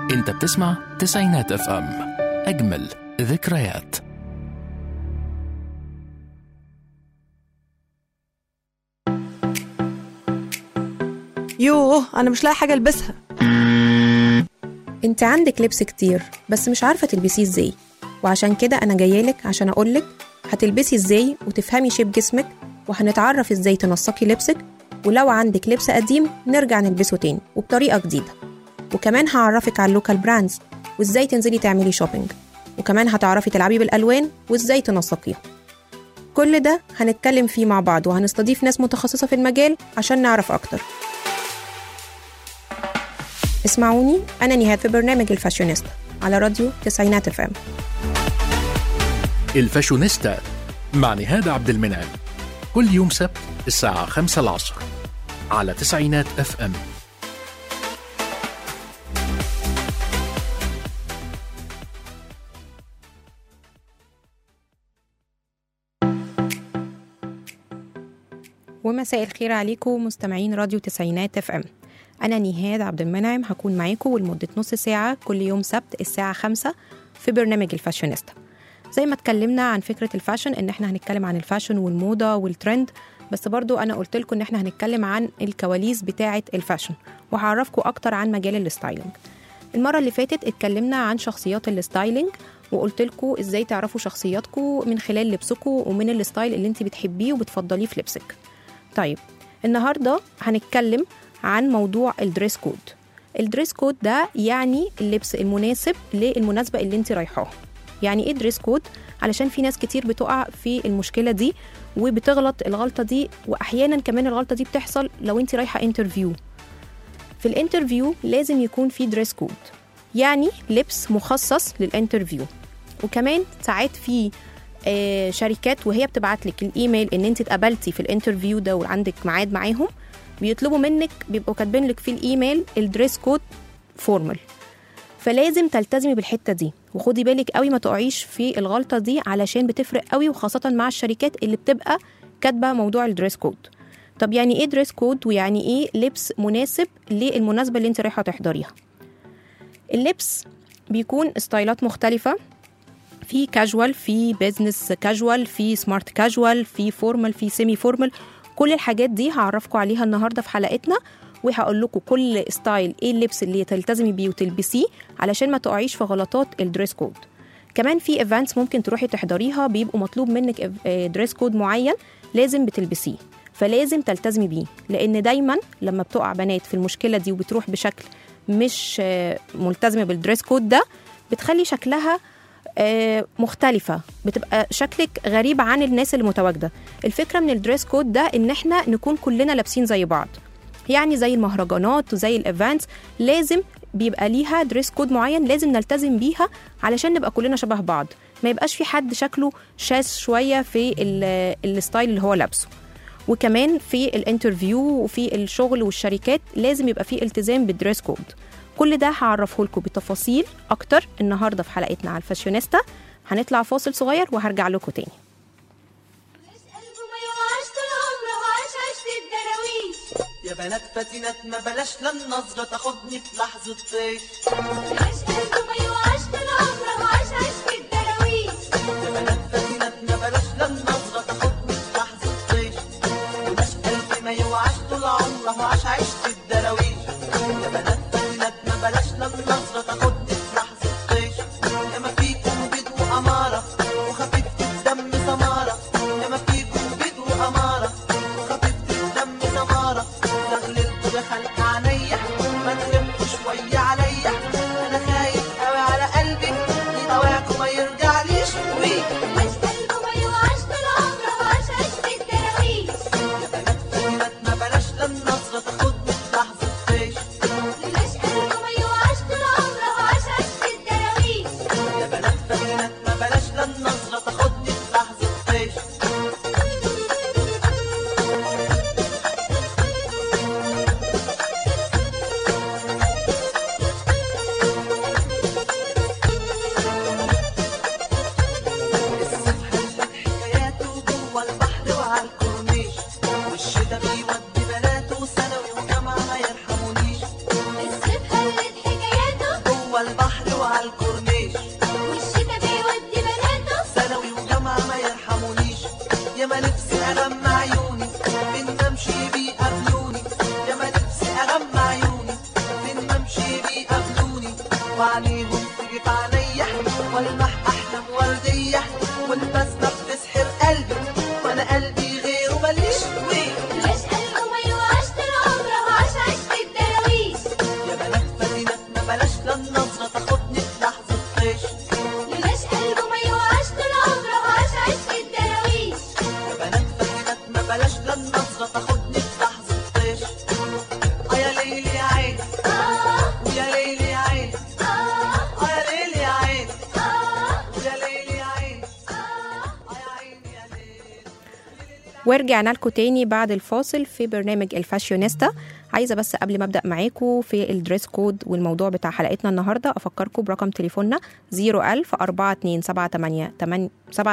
انت بتسمع تسعينات اف ام اجمل ذكريات يوه انا مش لاقي حاجه البسها انت عندك لبس كتير بس مش عارفة تلبسيه ازاي وعشان كده انا جايالك عشان اقولك هتلبسي ازاي وتفهمي شيب جسمك وهنتعرف ازاي تنسقي لبسك ولو عندك لبس قديم نرجع نلبسه تاني وبطريقة جديدة وكمان هعرفك على اللوكال براندز وازاي تنزلي تعملي شوبينج وكمان هتعرفي تلعبي بالالوان وازاي تنسقيها كل ده هنتكلم فيه مع بعض وهنستضيف ناس متخصصة في المجال عشان نعرف اكتر اسمعوني أنا نهاد في برنامج الفاشونيستا على راديو تسعينات اف ام الفاشونيستا مع نهاد عبد المنعم كل يوم سبت الساعة خمسة العصر على تسعينات اف ام ومساء الخير عليكم مستمعين راديو تسعينات اف ام أنا نهاد عبد المنعم هكون معاكم لمدة نص ساعة كل يوم سبت الساعة خمسة في برنامج الفاشونيستا زي ما اتكلمنا عن فكرة الفاشن إن احنا هنتكلم عن الفاشن والموضة والترند بس برضو أنا قلت لكم إن احنا هنتكلم عن الكواليس بتاعة الفاشن وهعرفكم أكتر عن مجال الستايلينج المرة اللي فاتت اتكلمنا عن شخصيات الستايلينج وقلت لكم ازاي تعرفوا شخصياتكم من خلال لبسكم ومن الستايل اللي انت بتحبيه وبتفضليه في لبسك طيب النهارده هنتكلم عن موضوع الدريس كود الدريس كود ده يعني اللبس المناسب للمناسبة اللي انت رايحاها يعني ايه دريس كود علشان في ناس كتير بتقع في المشكلة دي وبتغلط الغلطة دي واحيانا كمان الغلطة دي بتحصل لو انت رايحة انترفيو في الانترفيو لازم يكون في دريس كود يعني لبس مخصص للانترفيو وكمان ساعات في آه، شركات وهي بتبعت لك الايميل ان انت اتقبلتي في الانترفيو ده وعندك ميعاد معاهم بيطلبوا منك بيبقوا كاتبين لك في الايميل الدريس كود فورمال فلازم تلتزمي بالحته دي وخدي بالك قوي ما تقعيش في الغلطه دي علشان بتفرق قوي وخاصه مع الشركات اللي بتبقى كاتبه موضوع الدريس كود طب يعني ايه دريس كود ويعني ايه لبس مناسب للمناسبه اللي انت رايحه تحضريها اللبس بيكون ستايلات مختلفه في كاجوال في بيزنس كاجوال في سمارت كاجوال في فورمال في سيمي فورمال كل الحاجات دي هعرفكم عليها النهارده في حلقتنا وهقول لكم كل ستايل ايه اللبس اللي تلتزمي بيه وتلبسيه علشان ما تقعيش في غلطات الدريس كود كمان في ايفنتس ممكن تروحي تحضريها بيبقوا مطلوب منك دريس كود معين لازم بتلبسيه فلازم تلتزمي بيه لان دايما لما بتقع بنات في المشكله دي وبتروح بشكل مش آه، ملتزمه بالدريس كود ده بتخلي شكلها آه، مختلفة بتبقى شكلك غريب عن الناس اللي متواجدة الفكرة من الدريس كود ده ان احنا نكون كلنا لابسين زي بعض يعني زي المهرجانات وزي الايفنتس لازم بيبقى ليها دريس كود معين لازم نلتزم بيها علشان نبقى كلنا شبه بعض ما يبقاش في حد شكله شاذ شوية في ال- الستايل اللي هو لابسه وكمان في الانترفيو وفي الشغل والشركات لازم يبقى في التزام بالدريس كود كل ده هعرفه لكم بتفاصيل اكتر النهارده في حلقتنا على الفاشيونيستا هنطلع فاصل صغير وهرجع لكم تاني قلبه ما يوعاش طول عمره وعاش عشت الدراويش يا بنات فاتنات ما بلاش لا النظرة تاخدني في لحظة طيش عاش قلبه ما يوعاش طول عمره وعاش عشت الدراويش يا بنات فاتنات ما بلاش لا النظرة تاخدني في لحظة طيش ولاش قلبي ما يوعاش طول عمره وعاش عشت الدراويش يا بنات فاتنات ما بلاش لا النظرة تاخدني في لحظة طيش يا ما فيكم بيض وأمارة وخفيفة الدم سمارة يا ما فيكم بيض وأمارة وخفيفة الدم سمارة دخلت دخل عينيا ما تلف شوية عليا أنا خايف أوي على قلبي يدواكم ما ورجعنا لكم تاني بعد الفاصل في برنامج الفاشيونيستا عايزه بس قبل ما ابدا معاكم في الدريس كود والموضوع بتاع حلقتنا النهارده افكركم برقم تليفوننا 01000 4278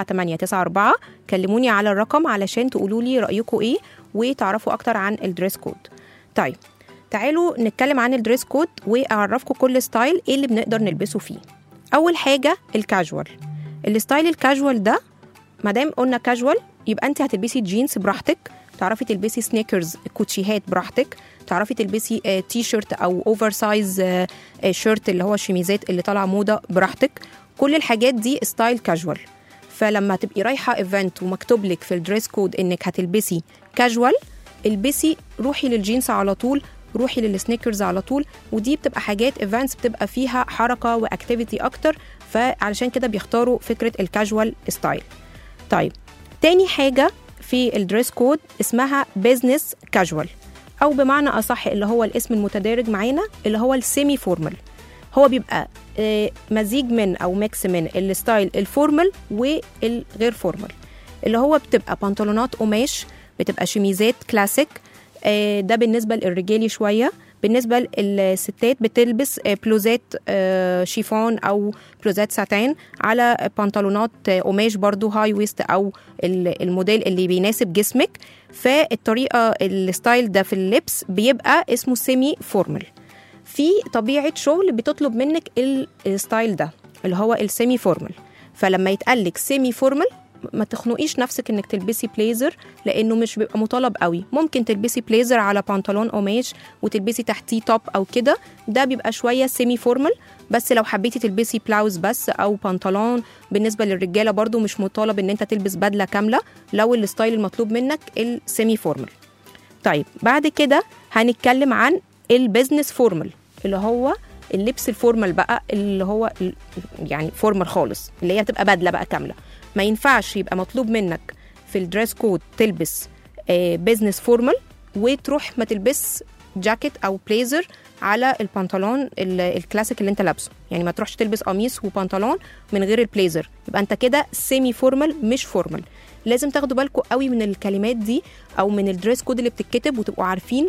7894 كلموني على الرقم علشان تقولوا لي رايكم ايه وتعرفوا اكتر عن الدريس كود طيب تعالوا نتكلم عن الدريس كود واعرفكم كل ستايل ايه اللي بنقدر نلبسه فيه اول حاجه الكاجوال الستايل الكاجوال ده ما دام قلنا كاجوال يبقى انت هتلبسي جينز براحتك تعرفي تلبسي سنيكرز كوتشيهات براحتك تعرفي تلبسي آه، تي شيرت او اوفر سايز آه، آه، شيرت اللي هو الشميزات اللي طالعه موضه براحتك كل الحاجات دي ستايل كاجوال فلما تبقي رايحه ايفنت ومكتوب لك في الدريس كود انك هتلبسي كاجوال البسي روحي للجينز على طول روحي للسنيكرز على طول ودي بتبقى حاجات ايفنتس بتبقى فيها حركه واكتيفيتي اكتر فعلشان كده بيختاروا فكره الكاجوال ستايل طيب تاني حاجه في الدريس كود اسمها بيزنس كاجوال او بمعنى اصح اللي هو الاسم المتدارج معانا اللي هو السيمي فورمال هو بيبقى آه، مزيج من او ميكس من الستايل الفورمال والغير فورمال اللي هو بتبقى بنطلونات قماش بتبقى شميزات كلاسيك آه، ده بالنسبه للرجالي شويه بالنسبه للستات بتلبس آه، بلوزات آه، شيفون او بلوزات ساتان على بنطلونات آه، قماش برضو هاي ويست او ال- الموديل اللي بيناسب جسمك فالطريقه الستايل ده في اللبس بيبقى اسمه سيمي فورمال في طبيعه شغل بتطلب منك ال- الستايل ده اللي هو السيمي فورمال فلما يتقال لك سيمي فورمال ما تخنقيش نفسك انك تلبسي بليزر لانه مش بيبقى مطالب قوي ممكن تلبسي بليزر على بنطلون قماش وتلبسي تحتيه توب او كده ده بيبقى شويه سيمي فورمال بس لو حبيتي تلبسي بلاوز بس او بنطلون بالنسبه للرجاله برضو مش مطالب ان انت تلبس بدله كامله لو الستايل المطلوب منك السيمي فورمال طيب بعد كده هنتكلم عن البيزنس فورمال اللي هو اللبس الفورمال بقى اللي هو ال- يعني فورمال خالص اللي هي بتبقى بدله بقى كامله ما ينفعش يبقى مطلوب منك في الدريس كود تلبس بيزنس فورمال وتروح ما تلبس جاكيت او بليزر على البنطلون ال- الكلاسيك اللي انت لابسه يعني ما تروحش تلبس قميص وبنطلون من غير البليزر يبقى انت كده سيمي فورمال مش فورمال لازم تاخدوا بالكم قوي من الكلمات دي او من الدريس كود اللي بتتكتب وتبقوا عارفين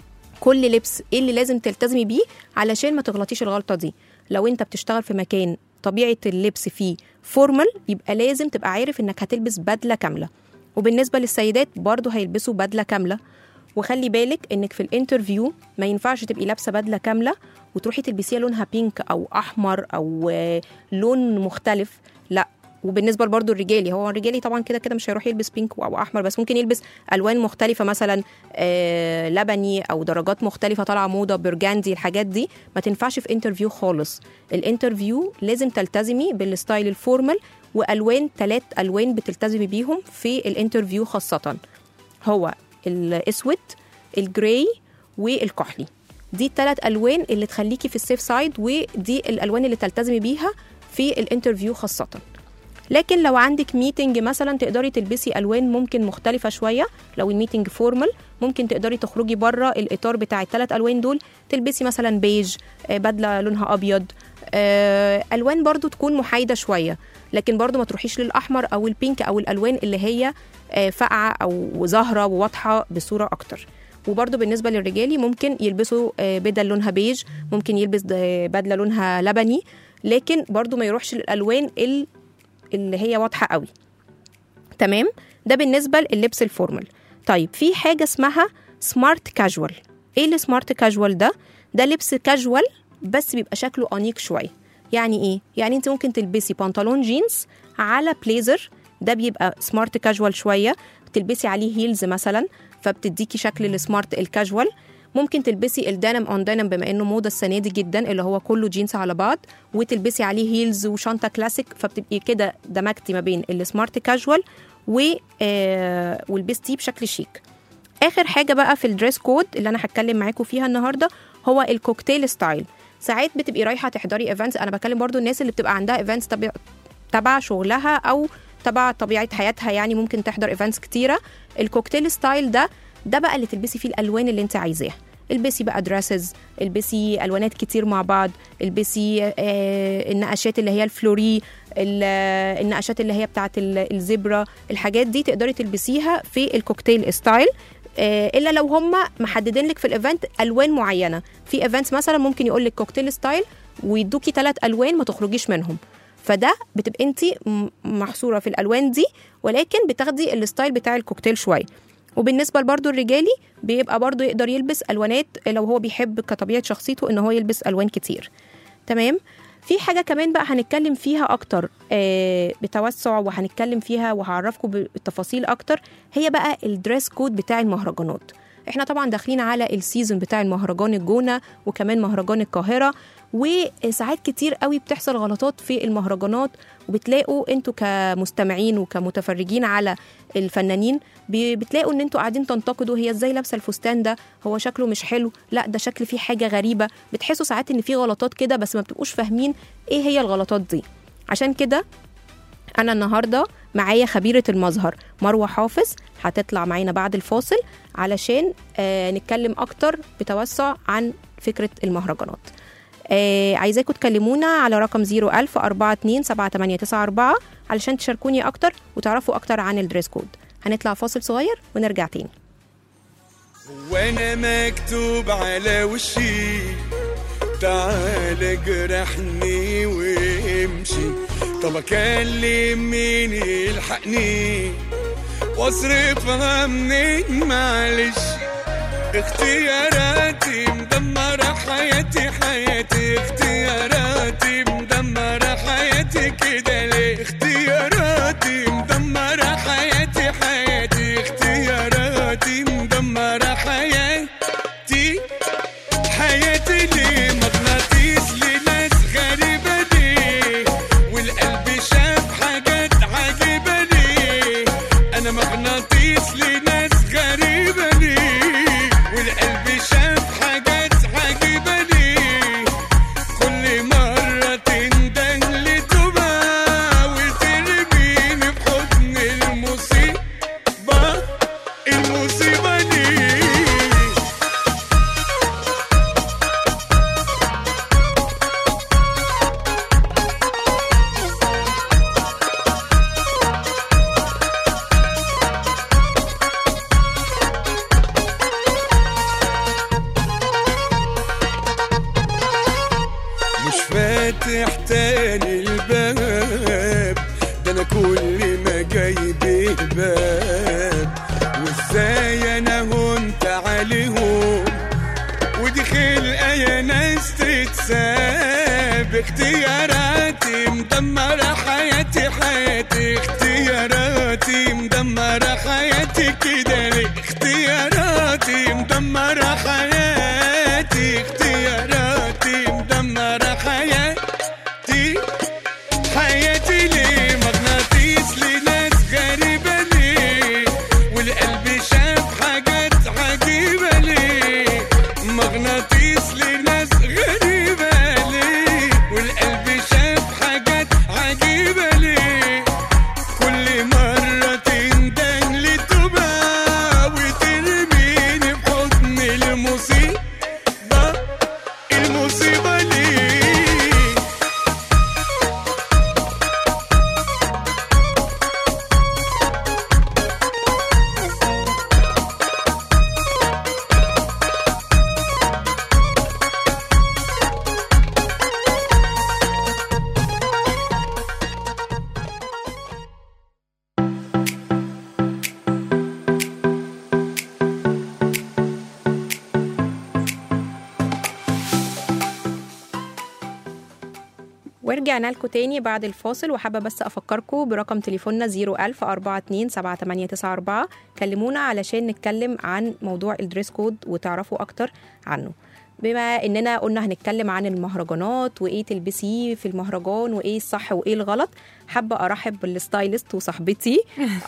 كل لبس ايه اللي لازم تلتزمي بيه علشان ما تغلطيش الغلطه دي لو انت بتشتغل في مكان طبيعه اللبس فيه فورمال يبقى لازم تبقى عارف انك هتلبس بدله كامله وبالنسبه للسيدات برضو هيلبسوا بدله كامله وخلي بالك انك في الانترفيو ما ينفعش تبقي لابسه بدله كامله وتروحي تلبسيها لونها بينك او احمر او آه، لون مختلف لا وبالنسبه برضو الرجالي هو الرجالي طبعا كده كده مش هيروح يلبس بينك او احمر بس ممكن يلبس الوان مختلفه مثلا آه لبني او درجات مختلفه طالعه موضه برجاندي الحاجات دي ما تنفعش في انترفيو خالص الانترفيو لازم تلتزمي بالستايل الفورمال والوان ثلاث الوان بتلتزمي بيهم في الانترفيو خاصه هو الاسود الجراي والكحلي دي الثلاث الوان اللي تخليكي في السيف سايد ودي الالوان اللي تلتزمي بيها في الانترفيو خاصه لكن لو عندك ميتنج مثلا تقدري تلبسي الوان ممكن مختلفه شويه لو الميتنج فورمال ممكن تقدري تخرجي بره الاطار بتاع الثلاث الوان دول تلبسي مثلا بيج آه، بدله لونها ابيض آه، الوان برضو تكون محايده شويه لكن برضو ما تروحيش للاحمر او البينك او الالوان اللي هي آه، فاقعه او ظاهره وواضحه بصوره اكتر وبرضو بالنسبه للرجالي ممكن يلبسوا آه، بدل لونها بيج ممكن يلبس د- بدله لونها لبني لكن برضو ما يروحش للالوان ال- اللي هي واضحه قوي تمام ده بالنسبه للبس الفورمال طيب في حاجه اسمها سمارت كاجوال ايه السمارت كاجوال ده ده لبس كاجوال بس بيبقى شكله انيق شويه يعني ايه يعني انت ممكن تلبسي بنطلون جينز على بليزر ده بيبقى سمارت كاجوال شويه تلبسي عليه هيلز مثلا فبتديكي شكل السمارت الكاجوال ممكن تلبسي الدينم اون دينم بما انه موضه السنه دي جدا اللي هو كله جينز على بعض وتلبسي عليه هيلز وشنطه كلاسيك فبتبقي كده دمجتي ما بين السمارت كاجوال و آه ولبستيه بشكل شيك اخر حاجه بقى في الدريس كود اللي انا هتكلم معاكم فيها النهارده هو الكوكتيل ستايل ساعات بتبقي رايحه تحضري ايفنتس انا بكلم برضو الناس اللي بتبقى عندها ايفنتس تبع تبع شغلها او تبع طبيعه حياتها يعني ممكن تحضر ايفنتس كتيره الكوكتيل ستايل ده ده بقى اللي تلبسي فيه الالوان اللي انت عايزاها البسي بقى دراسز البسي الوانات كتير مع بعض البسي آه النقشات اللي هي الفلوري ال- آه، النقشات اللي هي بتاعت ال- الزبرة الحاجات دي تقدري تلبسيها في الكوكتيل ستايل آه، الا لو هم محددين لك في الايفنت الوان معينه في ايفنتس مثلا ممكن يقول لك كوكتيل ستايل ويدوكي ثلاث الوان ما تخرجيش منهم فده بتبقى انت محصوره في الالوان دي ولكن بتاخدي الستايل بتاع الكوكتيل شويه وبالنسبه برضو الرجالي بيبقى برضو يقدر يلبس الوانات لو هو بيحب كطبيعه شخصيته ان هو يلبس الوان كتير تمام في حاجه كمان بقى هنتكلم فيها اكتر آه بتوسع وهنتكلم فيها وهعرفكم بالتفاصيل اكتر هي بقى الدريس كود بتاع المهرجانات احنا طبعا داخلين على السيزون بتاع المهرجان الجونه وكمان مهرجان القاهره وساعات كتير قوي بتحصل غلطات في المهرجانات وبتلاقوا انتوا كمستمعين وكمتفرجين على الفنانين بي- بتلاقوا ان انتوا قاعدين تنتقدوا هي ازاي لابسه الفستان ده هو شكله مش حلو لا ده شكل فيه حاجه غريبه بتحسوا ساعات ان في غلطات كده بس ما بتبقوش فاهمين ايه هي الغلطات دي عشان كده انا النهارده معايا خبيره المظهر مروه حافظ هتطلع معانا بعد الفاصل علشان آه نتكلم اكتر بتوسع عن فكره المهرجانات آه عايزاكم تكلمونا على رقم 01000 42 7894 علشان تشاركوني اكتر وتعرفوا اكتر عن الدريس كود هنطلع فاصل صغير ونرجع تاني وانا مكتوب على وشي تعال جرحني وامشي طب اكلم مين يلحقني واصرفها منين معلش اختياراتي مدمرة حياتي حياتي اختياراتي مدمرة حياتي كده ليه اختياراتي مدمرة حياتي حياتي اختياراتي مدمرة حياتي حياتي ليه مغناطيس لناس غريبة ليه والقلب شاف حاجات عجيبة ليه أنا مغناطيس لناس غريبة ليه والقلب شاف حاجات عجيبة ليه كل مرة تندن لتوبة وترميني في حضن المصيبة المصيبة ليه مش فاتح تاني الباب ده انا كل ما جايب باب وازاي انا هنت عليهم ودي خلقه يا ناس تتساب اختياراتي مدمرة حياتي حياتي اختياراتي مدمرة حياتي كده ليه اختياراتي مدمرة حياتي اختياراتي مدمرة حياتي حياتي ليه مغناطيس لناس غريبة ليه والقلب شاف حاجات عجيبة ليه مغناطيس لناس غريبة ليه والقلب شاف حاجات عجيبة ليه كل مرة تندن لتوبة وترميني في حضن المصيبة المصيبة ليه ورجعنا لكم تاني بعد الفاصل وحابة بس أفكركم برقم تليفوننا 01000 42 7894 كلمونا علشان نتكلم عن موضوع الدريس كود وتعرفوا أكتر عنه بما اننا قلنا هنتكلم عن المهرجانات وايه تلبسيه في المهرجان وايه الصح وايه الغلط حابه ارحب بالستايلست وصاحبتي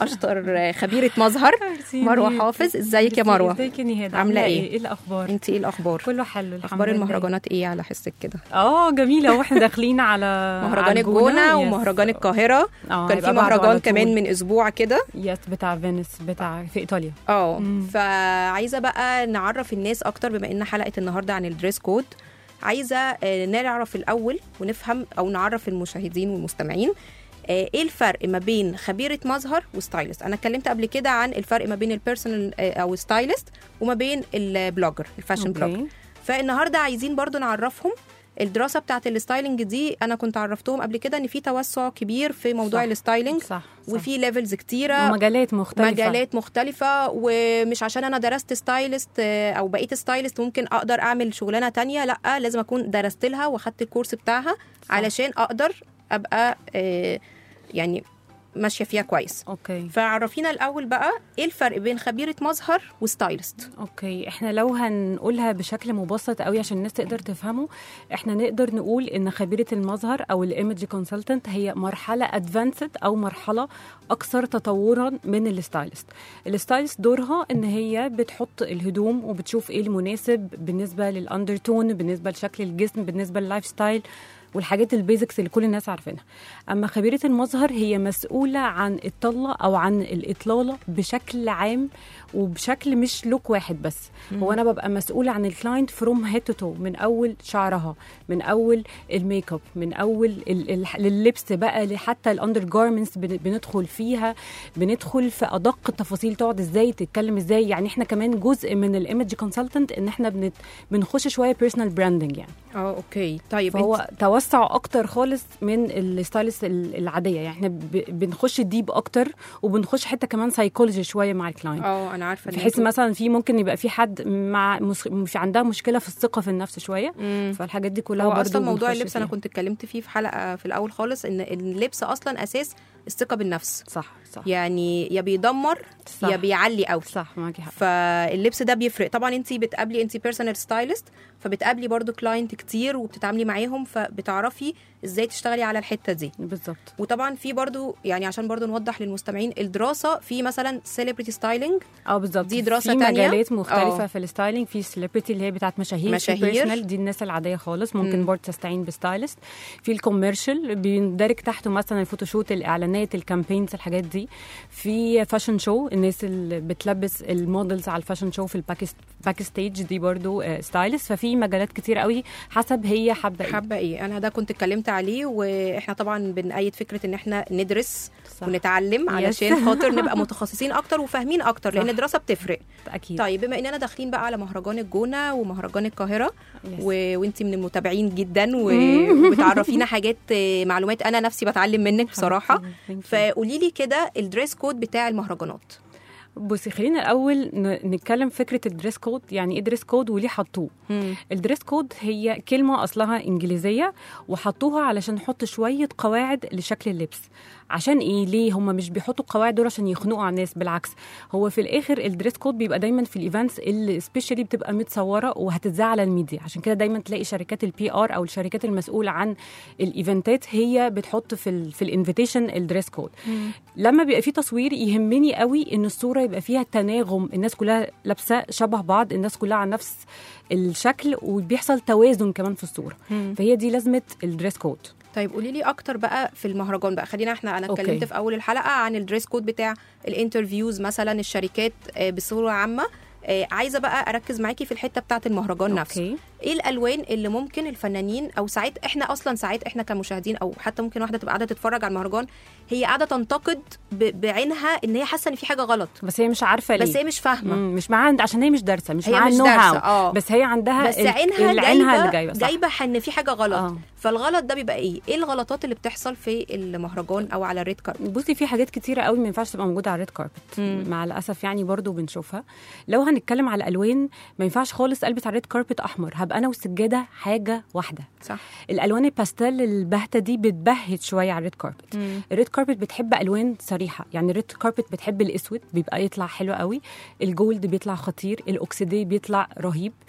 اشطر خبيره مظهر مروه حافظ ازيك يا مروه ازيك يا نهاد عاملة إيه؟ ايه الاخبار انت ايه الاخبار كله حلو الحمد اخبار لله. المهرجانات ايه على حسك كده اه جميله واحنا داخلين على مهرجان على الجونه يس. ومهرجان القاهره اه كان في هيبقى بعده مهرجان على كمان طول. من اسبوع كده يس بتاع فينيس بتاع في ايطاليا اه مم. فعايزه بقى نعرف الناس اكتر بما ان حلقه النهارده عن الدريس كود عايزه آه، نعرف الاول ونفهم او نعرف المشاهدين والمستمعين آه، ايه الفرق ما بين خبيره مظهر وستايلست انا اتكلمت قبل كده عن الفرق ما بين البيرسونال او ستايلست وما بين البلوجر الفاشن بلوجر اوكي فالنهارده عايزين برضو نعرفهم الدراسه بتاعت الستايلنج دي انا كنت عرفتهم قبل كده ان في توسع كبير في موضوع صح. الستايلنج صح, صح. وفي ليفلز كتيره ومجالات مختلفه مجالات مختلفة ومش عشان أنا درست ستايلست آه، أو بقيت ستايلست ممكن أقدر أعمل شغلانة تانية لأ لازم أكون درست لها وأخدت الكورس بتاعها صح. علشان أقدر أبقى آه، يعني ماشية فيها كويس اوكي فعرفينا الأول بقى إيه الفرق بين خبيرة مظهر وستايلست اوكي احنا لو هنقولها بشكل مبسط قوي عشان الناس تقدر تفهمه احنا نقدر نقول ان خبيره المظهر او الايمج كونسلتنت هي مرحله ادفانسد او مرحله اكثر تطورا من الستايلست الستايلست دورها ان هي بتحط الهدوم وبتشوف ايه المناسب بالنسبه للاندرتون بالنسبه لشكل الجسم بالنسبه لللايف ستايل والحاجات البيزكس اللي كل الناس عارفينها اما خبيره المظهر هي مسؤوله عن الطله او عن الاطلاله بشكل عام وبشكل مش لوك واحد بس هو انا ببقى مسؤوله عن الكلاينت فروم هيد تو تو من اول شعرها من اول الميك اب من اول ال- ال- اللبس بقى حتى الاندر جارمنتس بندخل فيها بندخل في ادق التفاصيل تقعد ازاي تتكلم ازاي يعني احنا كمان جزء من الايمج كونسلتنت ان احنا بنت بنخش شويه بيرسونال براندنج يعني اه اوكي طيب فهو توسع اكتر خالص من الستايلست ال- العاديه يعني احنا ب- بنخش ديب اكتر وبنخش حته كمان سايكولوجي شويه مع الكلاينت اه انا عارفه إن بحيث انتوا- مثلا في ممكن يبقى في حد مع مس... في عندها مشكله في الثقه في النفس شويه مم. فالحاجات دي كلها هو برضو اصلا موضوع بنخش اللبس انا فيها. كنت اتكلمت فيه في حلقه في الاول خالص ان اللبس اصلا اساس الثقه بالنفس صح صح يعني يا بيدمر صح. يا بيعلي قوي صح معاكي حق فاللبس ده بيفرق طبعا انت بتقابلي انت بيرسونال ستايلست فبتقابلي برضو كلاينت كتير وبتتعاملي معاهم فبتعرفي ازاي تشتغلي على الحته دي بالظبط وطبعا في برضو يعني عشان برضو نوضح للمستمعين الدراسه في مثلا سيلبرتي ستايلينج اه بالظبط دي دراسة في تانية؟ مجالات مختلفه آه. في الستايلينج في سيلبرتي اللي هي بتاعت مشاهير مشاهير. بيرسونال دي الناس العاديه خالص ممكن مم. برضه تستعين بستايلست في الكوميرشال بيندرج تحته مثلا الفوتوشوت الاعلانات الكامبينز الحاجات دي في فاشن شو الناس اللي بتلبس المودلز على الفاشن شو في الباك باك ستيج دي برضه ستايلست ففي مجالات كتير قوي حسب هي حابه ايه حابه ايه انا ده كنت اتكلمت عليه واحنا طبعا بنأيد فكره ان احنا ندرس صح. ونتعلم علشان خاطر نبقى متخصصين اكتر وفاهمين اكتر لان صح. الدراسه بتفرق اكيد طيب بما اننا داخلين بقى على مهرجان الجونه ومهرجان القاهره Yes. و... وانت من المتابعين جدا و... وبتعرفينا حاجات آه، معلومات انا نفسي بتعلم منك بصراحه Thank you. فقولي لي كده الدريس كود بتاع المهرجانات بصي خلينا الاول ن- نتكلم فكره الدريس كود يعني ايه دريس كود وليه حطوه الدريس كود هي كلمه اصلها انجليزيه وحطوها علشان نحط شويه قواعد لشكل اللبس عشان ايه ليه هم مش بيحطوا القواعد دول عشان يخنقوا على الناس بالعكس هو في الاخر الدريس كود بيبقى دايما في الايفنتس اللي سبيشالي بتبقى متصوره وهتتذاع على الميديا عشان كده دايما تلاقي شركات البي ار او الشركات المسؤوله عن الايفنتات هي بتحط في ال في الانفيتيشن الدريس كود لما بيبقى في تصوير يهمني قوي ان الصوره يبقى فيها تناغم الناس كلها لابسه شبه بعض الناس كلها على نفس الشكل وبيحصل توازن كمان في الصوره فهي دي لازمه الدريس كود طيب قولي لي اكتر بقى في المهرجان بقى خلينا احنا انا أوكي. اتكلمت في اول الحلقه عن الدريس كود بتاع الانترفيوز مثلا الشركات آه، بصوره عامه آه، عايزه بقى اركز معاكي في الحته بتاعه المهرجان نفسه اوكي ايه الالوان اللي ممكن الفنانين او ساعات احنا اصلا ساعات احنا كمشاهدين او حتى ممكن واحده تبقى قاعده تتفرج على المهرجان هي قاعده تنتقد ب- بعينها ان هي حاسه ان في حاجه غلط بس هي مش عارفه ليه بس هي مش فاهمه مم، مش معاها عشان هي مش دارسه مش هي معاها مش النو دارسة، هاو اه. بس هي عندها بس ال- عينها العينها جايبه اللي جايبه صح جايبه ان في حاجه غلط آه. فالغلط ده بيبقى ايه ايه الغلطات اللي بتحصل في المهرجان او على الريد كاربت بصي في حاجات كتيره قوي ما ينفعش تبقى موجوده على الريد كاربت مع الاسف يعني برضو بنشوفها لو هنتكلم على الالوان ما ينفعش خالص البس على الريد كاربت احمر هبقى انا والسجاده حاجه واحده صح الالوان الباستيل الباهته دي بتبهت شويه على الريد كاربت الريد كاربت بتحب الوان صريحه يعني الريد كاربت بتحب الاسود بيبقى يطلع حلو قوي الجولد بيطلع خطير الاكسيدي بيطلع رهيب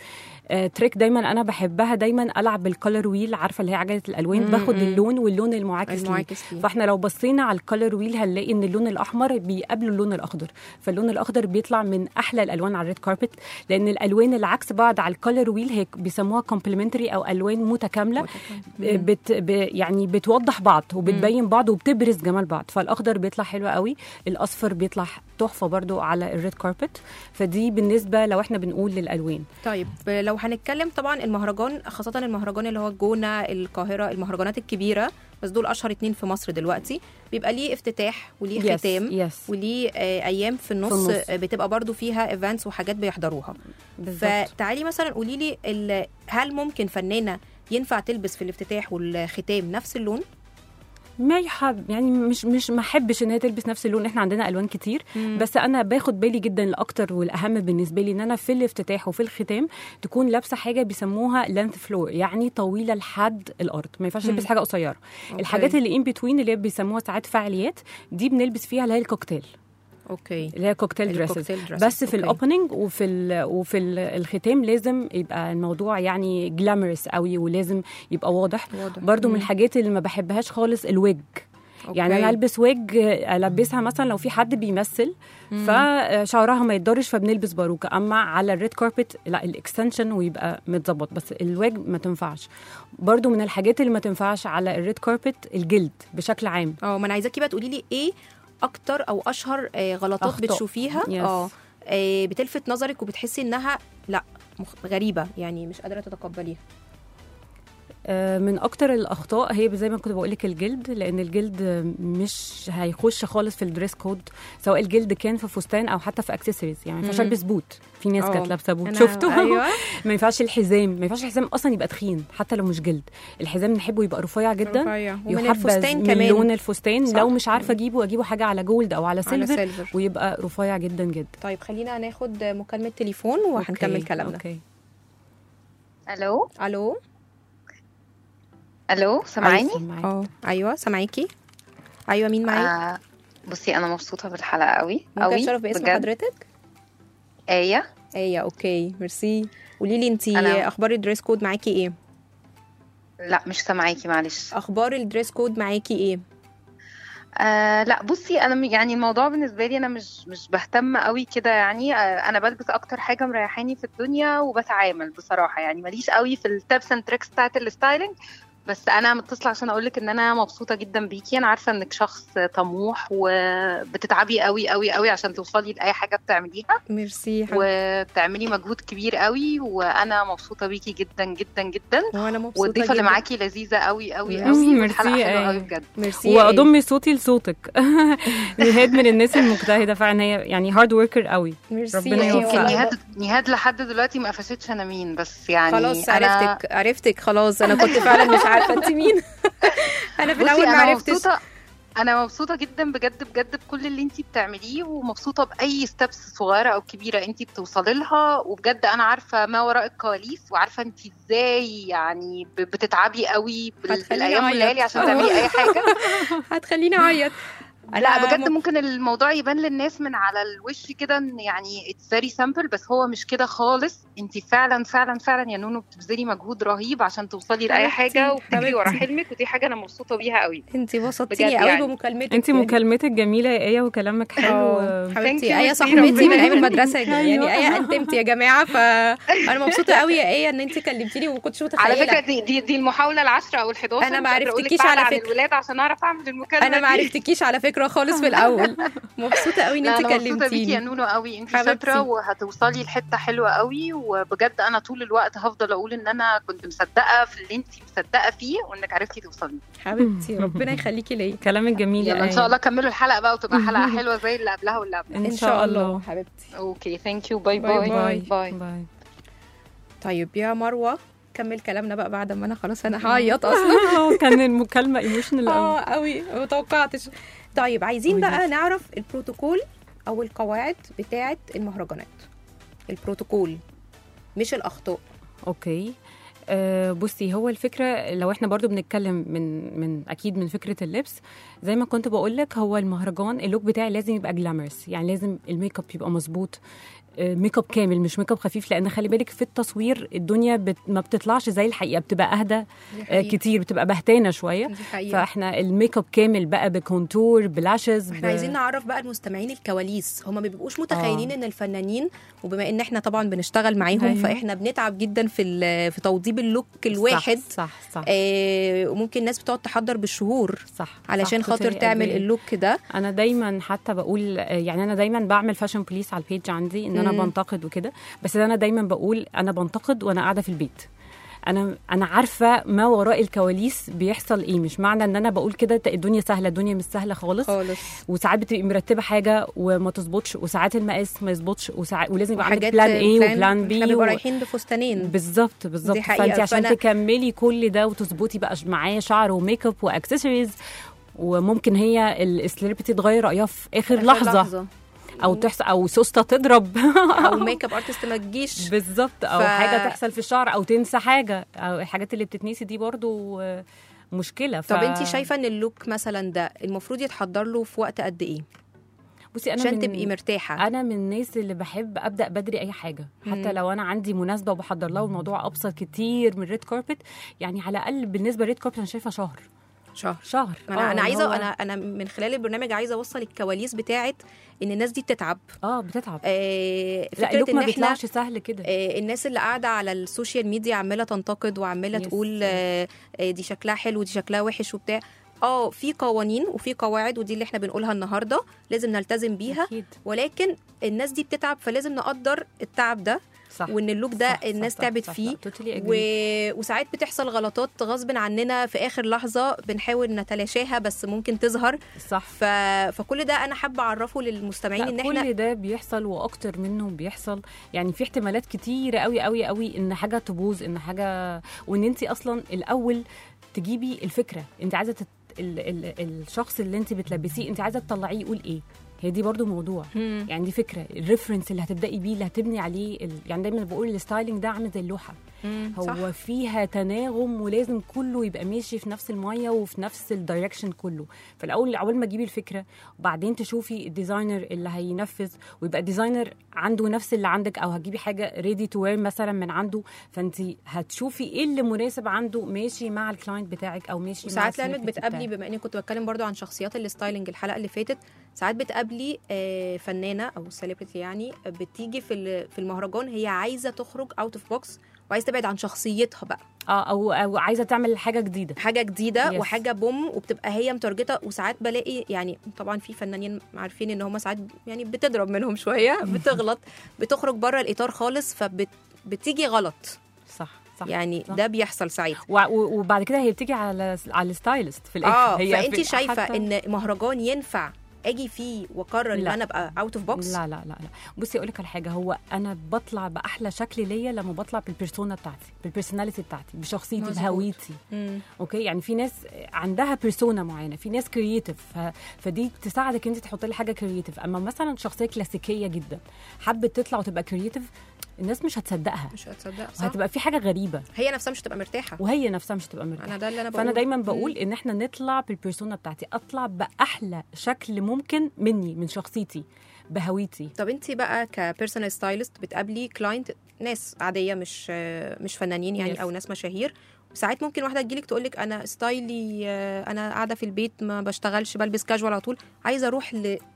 آه تريك دايما انا بحبها دايما العب بالكالر ويل عارفه اللي هي عجله الالوان مم، باخد مم. اللون واللون المعاكس ليه المعاكس ليه. فاحنا لو بصينا على الكالر ويل هنلاقي ان اللون الاحمر بيقابله اللون الاخضر فاللون الاخضر بيطلع من احلى الالوان على الريد كاربت لان الالوان اللي عكس بعض على الكالر ويل هي بيسموها كومبلمنتري او الوان متكامله بت ب يعني بتوضح بعض وبتبين بعض وبتبرز جمال بعض فالاخضر بيطلع حلو قوي الاصفر بيطلع تحفه برضو على الريد كاربت فدي بالنسبه لو احنا بنقول للالوان طيب لو هنتكلم طبعا المهرجان خاصة المهرجان اللي هو الجونة القاهرة المهرجانات الكبيرة بس دول أشهر اتنين في مصر دلوقتي بيبقى ليه افتتاح وليه Yes, ختام yes. وليه آه، أيام في النص, النص. آه، بتبقى برضو فيها ايفنتس وحاجات بيحضروها بالظبط فتعالي مثلا قولي لي ال- هل ممكن فنانة ينفع تلبس في الافتتاح والختام نفس اللون؟ ما يحب يعني مش مش ما احبش ان هي تلبس نفس اللون احنا عندنا الوان كتير بس انا باخد بالي جدا الاكتر والاهم بالنسبه لي ان انا في الافتتاح وفي الختام تكون لابسه حاجه بيسموها لانث فلور يعني طويله لحد الارض ما ينفعش تلبس حاجه قصيره أوكي. الحاجات اللي ان بتوين اللي هي بيسموها ساعات فعاليات دي بنلبس فيها اللي هي الكوكتيل اوكي اللي هي كوكتيل دريسز الكوكتيل dresses. بس في أوكي. الاوبننج وفي ال وفي ال- الختام لازم يبقى الموضوع يعني جلامرس قوي ولازم يبقى واضح, واضح. برضو من مم. الحاجات اللي ما بحبهاش خالص الويج يعني أوكي. انا البس ويج البسها مثلا لو في حد بيمثل فشعرها ما يتضرش فبنلبس باروكه اما على الريد كاربت لا الاكستنشن ويبقى متظبط بس الويج ما تنفعش برضو من الحاجات اللي ما تنفعش على الريد كاربت الجلد بشكل عام اه ما انا عايزاكي بقى تقولي لي ايه اكتر او اشهر آه، غلطات أخطاء. بتشوفيها Yes. اه آه، بتلفت نظرك وبتحسي انها لا مخ- غريبه يعني مش قادره تتقبليها آه، من اكتر الاخطاء هي زي ما كنت بقول لك الجلد لان الجلد مش هيخش خالص في الدريس كود سواء الجلد كان في فستان او حتى في اكسسوارز يعني ما ينفعش مم. البس بوت في ناس اه. كانت لابسه بوت أنا- شفتوا أيوة. ما ينفعش الحزام ما ينفعش الحزام اصلا يبقى تخين حتى لو مش جلد الحزام نحبه يبقى رفيع جدا رفيع. ومن يحبذ الفستان من كمان. لون الفستان صح. لو مش عارفه اجيبه اجيبه حاجه على جولد او على على سيلفر سيلفر. ويبقى رفيع جدا جدا طيب خلينا ناخد مكالمه تليفون وهنكمل أوكي، كلامنا اوكي الو الو الو سامعاني سامعاك. اه ايوه سامعاكي ايوه مين معايا آه بصي انا مبسوطه بالحلقه قوي ممكن قوي اتشرف باسم بجد. حضرتك ايه ايه اوكي ميرسي قولي لي انت أنا- اخبار الدريس كود معاكي ايه لا مش سامعاكي معلش اخبار الدريس كود معاكي ايه آه لا بصي انا م- يعني الموضوع بالنسبه لي انا مش مش بهتم قوي كده يعني آه انا بلبس اكتر حاجه مريحاني في الدنيا وبتعامل بصراحه يعني ماليش قوي في التبس اند تريكس بتاعت الستايلنج بس انا متصله عشان اقول لك ان انا مبسوطه جدا بيكي انا عارفه انك شخص طموح وبتتعبي قوي قوي قوي عشان توصلي لاي حاجه بتعمليها ميرسي حبيبتي. وبتعملي مجهود كبير قوي وانا مبسوطه بيكي جدا جدا جدا وانا مبسوطه والضيفه اللي جداً. معاكي لذيذه قوي قوي مم. قوي ميرسي والحلقه حلوه أي. قوي بجد ميرسي يا إيه. واضم صوتي لصوتك نهاد من الناس المجتهده فعلا هي يعني هارد وركر قوي ميرسي ربنا أيوة. يوفقك. يمكن نهاد نهاد لحد دلوقتي ما قفشتش انا مين بس يعني خلاص أنا عرفتك عرفتك خلاص انا كنت فعلا مش عارفه انت مين انا في بصي الاول ما انا عرفتش مبسوطه انا مبسوطه جدا بجد بجد بكل اللي انت بتعمليه ومبسوطه باي ستبس صغيره او كبيره انت بتوصلي لها وبجد انا عارفه ما وراء الكواليس وعارفه انت ازاي يعني ب- بتتعبي قوي بال- هتخليني بالايام أعيط. والليالي عشان تعملي اي حاجه هتخليني اعيط لا بجد م- ممكن الموضوع يبان للناس من على الوش كده ان يعني اتس فيري سامبل بس هو مش كده خالص انت فعلا فعلا فعلا يا نونو بتبذلي مجهود رهيب عشان توصلي لاي حبيبتي، حاجه وبتجري ورا حبيبتي. حلمك ودي حاجه انا مبسوطه بيها قوي انت بجد بسطتيني قوي يعني. بمكالمتك انت يعني. مكالمتك جميله يا ايه وكلامك حلو اه Thank حبيبتي you, ايه ميرسي، صاحبتي ربنا من ايام يخليك. المدرسه يعني أيوة. ايه انتمتي يا جماعه فانا مبسوطه قوي يا ايه ان انت كلمتيني وما كنتش متخيله على فكره دي دي, دي المحاوله العشرة او ال11 أنا ما مش قادرة أقول لك عرفتكيش بعد على عن فكرة. الولاد عشان اعرف اعمل المكالمه انا ما دي. عرفتكيش على فكره خالص في الاول مبسوطه قوي ان لا انت انا مبسوطه بيكي يا كلمتيني نونو قوي انت حبيبتي. شاطره وهتوصلي لحته حلوه قوي وبجد انا طول الوقت هفضل اقول ان انا كنت مصدقه في اللي انت مصدقه فيه وانك عرفتي توصلي حبيبتي ربنا يخليكي ليا كلامك جميل يا يلا ان آية. شاء الله كملوا الحلقه بقى وتبقى حلقه حلوه زي اللي قبلها واللي قبلها ان شاء الله حبيبتي اوكي ثانك يو باي باي باي باي. باي باي طيب يا مروه كمل كلامنا بقى بعد ما انا خلاص انا هعيط اصلا اه كان المكالمه ايموشنال قوي اه قوي ما توقعتش طيب عايزين بقى نعرف البروتوكول او القواعد بتاعه المهرجانات البروتوكول مش الاخطاء اوكي أه بصي هو الفكره لو احنا برضو بنتكلم من من اكيد من فكره اللبس زي ما كنت بقول لك هو المهرجان اللوك بتاعي لازم يبقى جلامرس يعني لازم الميك اب يبقى مظبوط آه، ميك اب كامل مش ميك اب خفيف لان خلي بالك في التصوير الدنيا بت ما بتطلعش زي الحقيقه بتبقى اهدى دي آه، حقيقة. كتير بتبقى بهتانه شويه دي حقيقة. فاحنا الميك اب كامل بقى بكونتور بلاشز احنا عايزين نعرف بقى المستمعين الكواليس هم ما بيبقوش متخيلين آه. ان الفنانين وبما ان احنا طبعا بنشتغل معاهم أيوة. فاحنا بنتعب جدا في ال- في توضيب اللوك الواحد صح صح صح, آه وممكن الناس بتقعد تحضر بالشهور صح علشان صح، خاطر totally تعمل agree. اللوك ده انا دايما حتى بقول يعني انا دايما بعمل فاشن بوليس على البيج عندي ان انا مم. بنتقد وكده بس انا دايما بقول انا بنتقد وانا قاعده في البيت انا انا عارفه ما وراء الكواليس بيحصل ايه مش معنى ان انا بقول كده الدنيا سهله الدنيا مش سهله خالص خالص وساعات بتبقي مرتبه حاجه وما تظبطش وساعات المقاس ما يظبطش وساعات ولازم يبقى عندك وحاجات بلان ايه بلان- وبلان احنا بي بنبقى و... رايحين بفستانين بالظبط بالظبط دي حقيقة، فانت عشان فأنا- تكملي كل ده وتظبطي بقى معاه شعر وميك اب واكسسوارز وممكن هي السليبرتي تغير رايها في اخر, آخر لحظة. او تحصل او سوسته تضرب او ميك اب ارتست ما تجيش بالظبط او ف- حاجه تحصل في الشعر او تنسى حاجه او الحاجات اللي بتتنسي دي برضو آه، مشكله طب انت شايفه ان اللوك مثلا ده المفروض يتحضر له في وقت قد ايه بصي انا عشان من... تبقي مرتاحه انا من الناس اللي بحب ابدا بدري اي حاجه حتى مم. لو انا عندي مناسبه وبحضر لها والموضوع ابسط كتير من ريد كاربت يعني على الاقل بالنسبه لريد كاربت انا شايفه شهر شهر شهر انا آه، انا اللي عايزه هو- انا انا من خلال البرنامج عايزه اوصل الكواليس بتاعه ان الناس دي بتتعب اه بتتعب آه لا فكره اللوك ان ما احنا بيطلعش سهل كده آه، الناس اللي قاعده على السوشيال ميديا عماله تنتقد وعماله Yes, تقول yes. آه، آه، دي شكلها حلو ودي شكلها وحش وبتاع اه في قوانين وفي قواعد ودي اللي احنا بنقولها النهارده لازم نلتزم بيها اكيد ولكن الناس دي بتتعب فلازم نقدر التعب ده صح وان اللوك ده صح، صح، الناس صح، تعبت صح، فيه صح، totally agree. و... وساعات بتحصل غلطات غصب عننا في اخر لحظه بنحاول نتلاشاها بس ممكن تظهر صح ف... فكل ده انا حابه اعرفه للمستمعين ان لا احنا كل ده بيحصل واكتر منه بيحصل يعني في احتمالات كتيره قوي قوي قوي ان حاجه تبوظ ان حاجه وان انت اصلا الاول تجيبي الفكره انت عايزه تت... ال... ال... الشخص اللي انت بتلبسيه انت عايزه تطلعيه يقول ايه هي دي برضو موضوع مم. يعني دي فكره الريفرنس اللي هتبداي بيه اللي هتبني عليه ال... يعني دايما بقول الستايلينج ده عامل زي اللوحه مم، هو صح. فيها تناغم ولازم كله يبقى ماشي في نفس الميه وفي نفس الدايركشن كله فالاول اول ما تجيبي الفكره وبعدين تشوفي الديزاينر اللي هينفذ ويبقى ديزاينر عنده نفس اللي عندك او هتجيبي حاجه ريدي تو وير مثلا من عنده فانت هتشوفي ايه اللي مناسب عنده ماشي مع الكلاينت بتاعك او ماشي مع وساعات لعلمك السليبرتي بتقابلي بتاعك. بما اني كنت بتكلم برضو عن شخصيات الستايلينج الحلقه اللي فاتت ساعات بتقابلي آه، فنانه او سيلبرتي يعني بتيجي في ال- في المهرجان هي عايزه تخرج اوت اوف بوكس وعايزه تبعد عن شخصيتها بقى اه او او عايزه تعمل حاجه جديده حاجه جديده Yes. وحاجه بوم وبتبقى هي مترجته وساعات بلاقي يعني طبعا في فنانين عارفين ان هم ساعات يعني بتضرب منهم شويه بتغلط بتخرج بره الاطار خالص فبتيجي غلط صح صح يعني صح. ده بيحصل ساعتها و- و- وبعد كده هي بتيجي على على الستايلست في الاخر اه هي فانت في- شايفه حتى- ان مهرجان ينفع اجي فيه واقرر ان لا. انا ابقى اوت اوف بوكس لا لا لا لا بصي اقول لك على حاجه هو انا بطلع باحلى شكل ليا لما بطلع بالبيرسونا بتاعتي بالبيرسوناليتي بتاعتي بشخصيتي مظبوط. بهويتي اوكي يعني في ناس عندها بيرسونا معينه في ناس كرييتيف ف... فدي تساعدك انت تحطي لي حاجه كرييتيف اما مثلا شخصيه كلاسيكيه جدا حبت تطلع وتبقى كرييتيف الناس مش هتصدقها مش هتصدق صح وهتبقى في حاجه غريبه هي نفسها مش هتبقى مرتاحه وهي نفسها مش هتبقى مرتاحه انا ده اللي انا بقول فانا دايما بقول ان احنا نطلع بالبيرسونا بتاعتي اطلع باحلى شكل ممكن مني من شخصيتي بهويتي طب انت بقى كبيرسونال ستايلست بتقابلي كلاينت ناس عاديه مش مش فنانين يعني Yes. او ناس مشاهير ساعات ممكن واحده تجيلك تقول لك انا ستايلي آه، انا قاعده في البيت ما بشتغلش بلبس كاجوال على طول عايزه اروح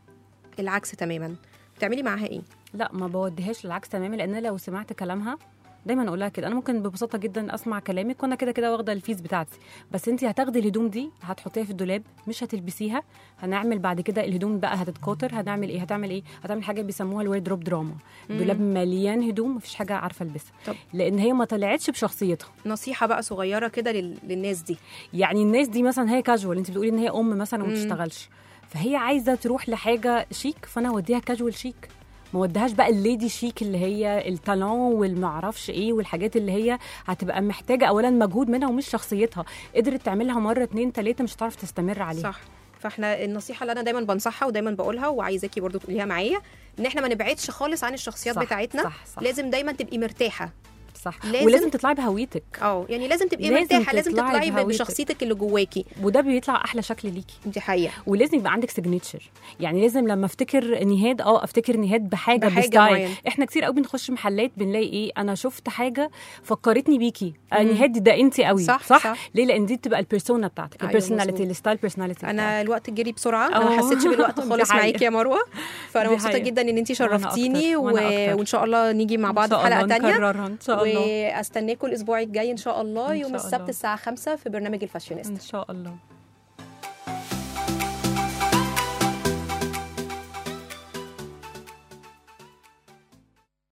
للعكس تماما بتعملي معاها ايه لا ما بوديهاش للعكس تماما لان أنا لو سمعت كلامها دايما اقول لها كده انا ممكن ببساطه جدا اسمع كلامك وانا كده كده واخده الفيز بتاعتي بس انت هتاخدي الهدوم دي هتحطيها في الدولاب مش هتلبسيها هنعمل بعد كده الهدوم بقى هتتكاثر هنعمل ايه هتعمل ايه هتعمل حاجه بيسموها الوردروب دراما دولاب مليان هدوم مفيش حاجه عارفه البسها طب. لان هي ما طلعتش بشخصيتها نصيحه بقى صغيره كده لل... للناس دي يعني الناس دي مثلا هي كاجوال انت بتقولي ان هي ام مثلا وما مم. بتشتغلش فهي عايزه تروح لحاجه شيك فانا اوديها كاجوال شيك ما وديهاش بقى الليدي شيك اللي هي التالون والمعرفش ايه والحاجات اللي هي هتبقى محتاجه اولا مجهود منها ومش شخصيتها قدرت تعملها مره اتنين تلاته مش هتعرف تستمر عليها صح فاحنا النصيحه اللي انا دايما بنصحها ودايما بقولها وعايزاكي برضو تقوليها معايا ان احنا ما نبعدش خالص عن الشخصيات صح، بتاعتنا صح، صح. لازم دايما تبقي مرتاحه صح لازم- ولازم تطلعي بهويتك اه يعني لازم تبقي لازم مرتاحه لازم تطلعي تطلعي ب- بهويتك. بشخصيتك اللي جواكي وده بيطلع احلى شكل ليكي دي حقيقه ولازم يبقى عندك سيجنتشر يعني لازم لما افتكر نهاد اه افتكر نهاد بحاجه, بحاجة بستايل معينة. احنا كتير قوي بنخش محلات بنلاقي ايه انا شفت حاجه فكرتني بيكي آه مم. نهاد ده انت قوي صح، صح, صح. ليه لان دي بتبقى البيرسونا بتاعتك أيوة، البيرسوناليتي مظبوط. الستايل بيرسوناليتي انا الوقت جري بسرعه انا أوه. ما حسيتش بالوقت دي خالص حقيقة. معاكي يا مروه فانا دي مبسوطه حقيقة. جدا ان انت وأنا شرفتيني أكتر، و... وأنا أكتر. وان شاء الله نيجي مع بعض إن في شاء حلقه الله تانية نكررها ان شاء الله واستناكم الاسبوع الجاي ان شاء الله إن يوم شاء السبت الله. الساعه 5 في برنامج الفاشيونيستا ان شاء الله